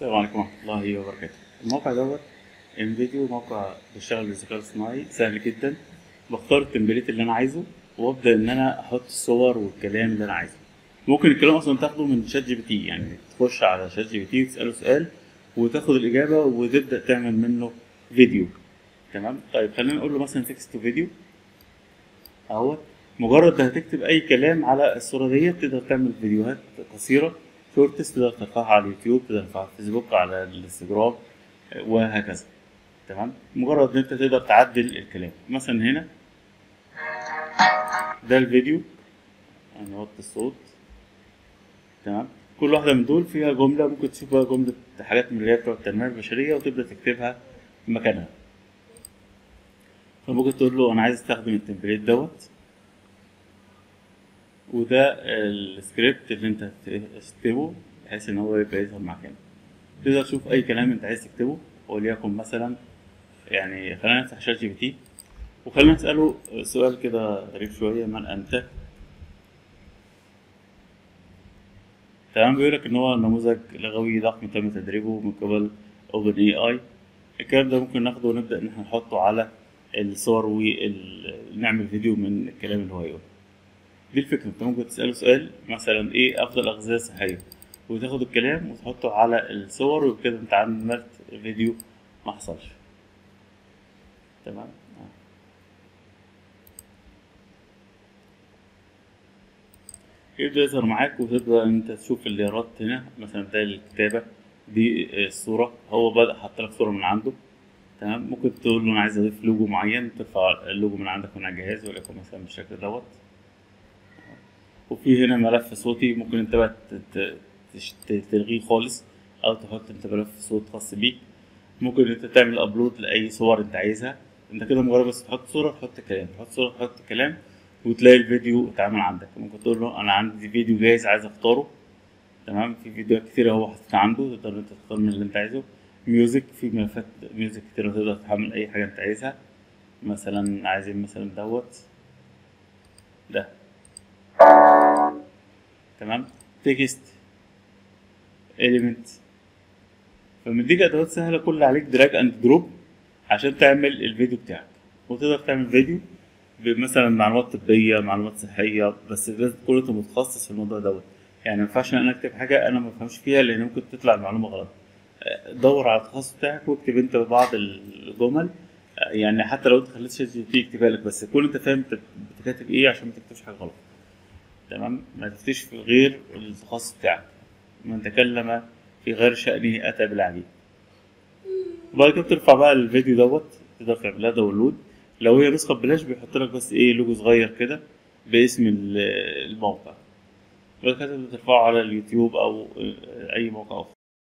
السلام عليكم ورحمة الله وبركاته الموقع دوت انفيديو موقع بيشتغل بالذكاء الصناعي سهل جدا بختار التمبليت اللي انا عايزه وابدا ان انا احط الصور والكلام اللي انا عايزه ممكن الكلام اصلا تاخده من شات جي بي تي يعني تخش على شات جي بي تي وتساله سؤال وتاخد الاجابه وتبدا تعمل منه فيديو تمام طيب خلينا نقول له مثلا تكست فيديو اهوت مجرد ما هتكتب اي كلام على الصوره ديت تقدر تعمل فيديوهات قصيره شورتس تقدر ترفعها على اليوتيوب تقدر ترفعها على الفيسبوك على الانستجرام وهكذا تمام مجرد ان انت تقدر تعدل الكلام مثلا هنا ده الفيديو انا وطي الصوت تمام كل واحدة من دول فيها جملة ممكن تشوف بقى جملة حاجات من اللي هي بتوع التنمية البشرية وتبدأ تكتبها مكانها فممكن تقول له أنا عايز أستخدم التمبليت دوت وده السكريبت اللي أنت هتكتبه بحيث إن هو يبقى يظهر معاك هنا تقدر تشوف أي كلام أنت عايز تكتبه وليكن مثلا يعني خلينا نفتح شات جي بي تي وخلينا نسأله سؤال كده غريب شوية من أنت؟ تمام بيقول لك ان هو نموذج لغوي ضخم تم تدريبه من قبل اوبن اي اي الكلام ده ممكن ناخده ونبدا ان احنا نحطه على الصور ونعمل فيديو من الكلام اللي هو يقوله دي الفكره انت ممكن تساله سؤال مثلا ايه افضل اغذيه صحيه وتاخد الكلام وتحطه على الصور وبكده انت عملت فيديو ما حصلش تمام يبدأ يظهر معاك وتبدأ انت تشوف الليرات هنا مثلا ده الكتابة دي الصورة هو بدأ حط لك صورة من عنده تمام ممكن تقول له انا عايز اضيف لوجو معين ترفع اللوجو من عندك من على الجهاز وليكن مثلا بالشكل دوت وفي هنا ملف صوتي ممكن انت بقى تلغيه خالص او تحط انت ملف صوت خاص بيك ممكن انت تعمل ابلود لاي صور انت عايزها انت كده مجرد بس تحط صورة تحط كلام تحط صورة تحط كلام وتلاقي الفيديو اتعمل عندك ممكن تقول له انا عندي فيديو جاهز عايز اختاره تمام في فيديوهات كتيرة هو حاططها عنده تقدر انت تختار من اللي انت عايزه ميوزك في ملفات ميوزك كتيرة تقدر تحمل اي حاجة انت عايزها مثلا عايزين مثلا دوت ده تمام تكست اليمنت فمديك ادوات سهلة كل اللي عليك دراج اند دروب عشان تعمل الفيديو بتاعك وتقدر تعمل فيديو مثلا معلومات طبيه معلومات صحيه بس لازم تكون انت متخصص في الموضوع دوت يعني ما ينفعش انا اكتب حاجه انا ما بفهمش فيها لان ممكن تطلع المعلومه غلط دور على التخصص بتاعك واكتب انت بعض الجمل يعني حتى لو انت خليت شات جي بي تي يكتبها لك بس كون انت فاهم انت كاتب ايه عشان ما تكتبش حاجه غلط تمام ما تفتيش في غير التخصص بتاعك من تكلم في غير شأنه أتى بالعجيب وبعد كده بترفع بقى الفيديو دوت تقدر تعملها داونلود لو هي نسخة ببلاش بيحط لك بس ايه لوجو صغير كده باسم الموقع وبعد كده بترفعه على اليوتيوب او اي موقع اخر